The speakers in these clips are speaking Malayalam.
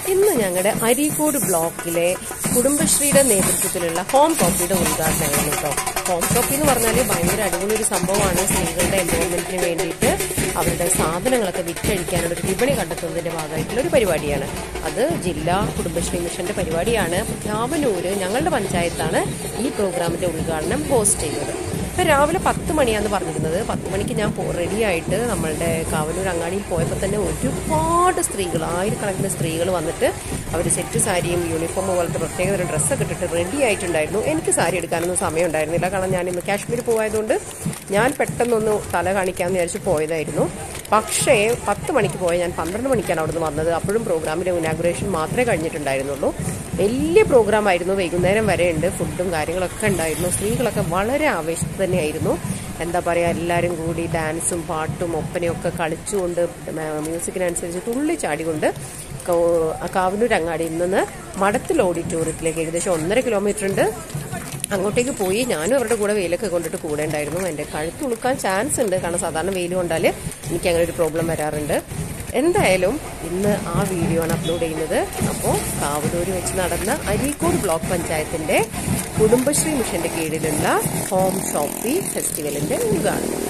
ഇന്ന് ഞങ്ങളുടെ അരീക്കോട് ബ്ലോക്കിലെ കുടുംബശ്രീയുടെ നേതൃത്വത്തിലുള്ള ഹോം കോപ്പിയുടെ ഉദ്ഘാടനമായിരുന്നു കേട്ടോ ഹോം കോപ്പി എന്ന് പറഞ്ഞാൽ ഭയങ്കര അടിപൊളി ഒരു സംഭവമാണ് സ്ത്രീകളുടെ എംപ്ലോയ്മെന്റിന് വേണ്ടിയിട്ട് അവരുടെ സാധനങ്ങളൊക്കെ വിറ്റഴിക്കാനുള്ള ഒരു വിപണി കണ്ടെത്തുന്നതിന്റെ ഭാഗമായിട്ടുള്ള ഒരു പരിപാടിയാണ് അത് ജില്ലാ കുടുംബശ്രീ മിഷന്റെ പരിപാടിയാണ് രാമനൂര് ഞങ്ങളുടെ പഞ്ചായത്താണ് ഈ പ്രോഗ്രാമിന്റെ ഉദ്ഘാടനം ഹോസ്റ്റ് ചെയ്തത് ഇപ്പൊ രാവിലെ പത്ത് മണിയാന്ന് പറഞ്ഞിരുന്നത് പത്ത് മണിക്ക് ഞാൻ റെഡി ആയിട്ട് നമ്മളുടെ കാവലൂർ അങ്ങാടിയിൽ പോയപ്പോൾ തന്നെ ഒരുപാട് സ്ത്രീകൾ ആയിരക്കണക്കിന് സ്ത്രീകൾ വന്നിട്ട് അവർ സെറ്റ് സാരിയും യൂണിഫോം പോലത്തെ പ്രത്യേക തരം ഡ്രസ്സൊക്കെ ഇട്ടിട്ട് റെഡി ആയിട്ടുണ്ടായിരുന്നു എനിക്ക് സാരി എടുക്കാനൊന്നും സമയം ഉണ്ടായിരുന്നില്ല കാരണം ഞാൻ ഇന്ന് കാശ്മീർ പോയതുകൊണ്ട് ഞാൻ പെട്ടെന്നൊന്ന് തല കാണിക്കാമെന്ന് വിചാരിച്ച് പോയതായിരുന്നു പക്ഷേ പത്ത് മണിക്ക് പോയ ഞാൻ പന്ത്രണ്ട് മണിക്കാണ് അവിടുന്ന് വന്നത് അപ്പോഴും പ്രോഗ്രാമിന്റെ ഇനാഗുറേഷൻ മാത്രമേ കഴിഞ്ഞിട്ടുണ്ടായിരുന്നുള്ളൂ വലിയ പ്രോഗ്രാം ആയിരുന്നു വൈകുന്നേരം വരെ ഉണ്ട് ഫുഡും കാര്യങ്ങളൊക്കെ ഉണ്ടായിരുന്നു സ്ത്രീകളൊക്കെ വളരെ ആവേശത്തിൽ തന്നെയായിരുന്നു എന്താ പറയുക എല്ലാവരും കൂടി ഡാൻസും പാട്ടും ഒപ്പനയൊക്കെ കളിച്ചുകൊണ്ട് മ്യൂസിക്കിനനുസരിച്ച് തുള്ളി ചാടിക്കൊണ്ട് കാവനൂർ അങ്ങാടിയിൽ നിന്ന് മടത്തിൽ ഓഡിറ്റോറിയത്തിലേക്ക് ഏകദേശം ഒന്നര കിലോമീറ്റർ ഉണ്ട് അങ്ങോട്ടേക്ക് പോയി ഞാനും അവരുടെ കൂടെ വെയിലൊക്കെ കൊണ്ടിട്ട് കൂടെ ഉണ്ടായിരുന്നു എൻ്റെ കഴുത്ത് ഉളുക്കാൻ ചാൻസ് ഉണ്ട് കാരണം സാധാരണ വെയിൽ കൊണ്ടാൽ എനിക്ക് അങ്ങനെ ഒരു പ്രോബ്ലം വരാറുണ്ട് എന്തായാലും ഇന്ന് ആ വീഡിയോ ആണ് അപ്ലോഡ് ചെയ്യുന്നത് അപ്പോൾ കാവലൂര് വെച്ച് നടന്ന അരീക്കോട് ബ്ലോക്ക് പഞ്ചായത്തിന്റെ കുടുംബശ്രീ മിഷന്റെ കീഴിലുള്ള ഹോം ഷോപ്പി ഫെസ്റ്റിവലിന്റെ ഉദ്ഘാടനം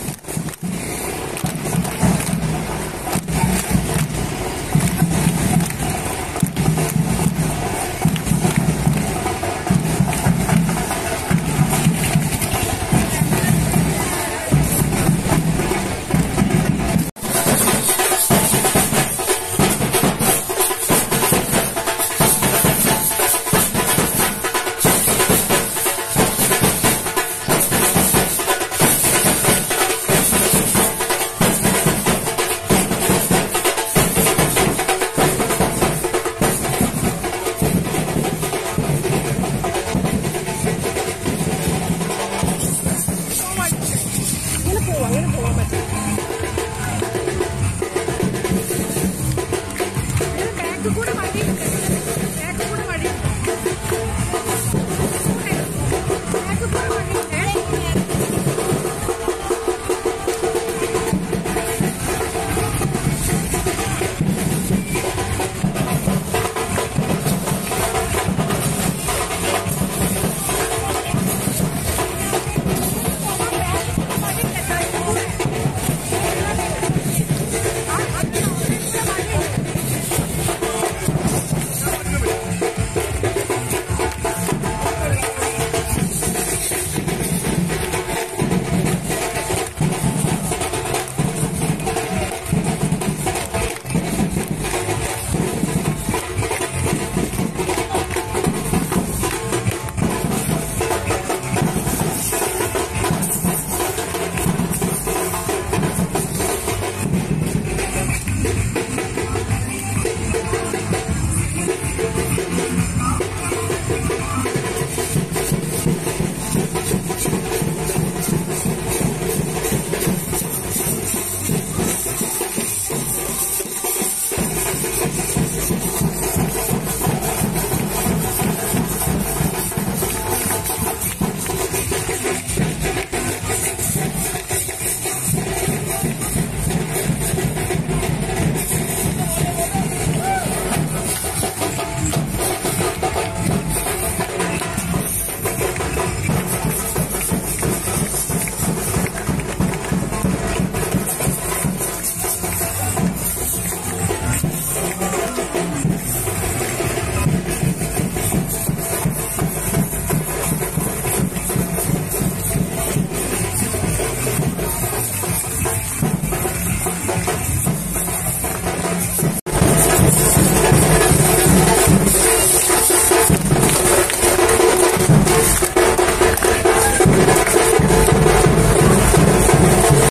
അങ്ങനെ പോവാം അങ്ങനെ പോവാൻ പറ്റും ബാഗ് കൂടെ മതി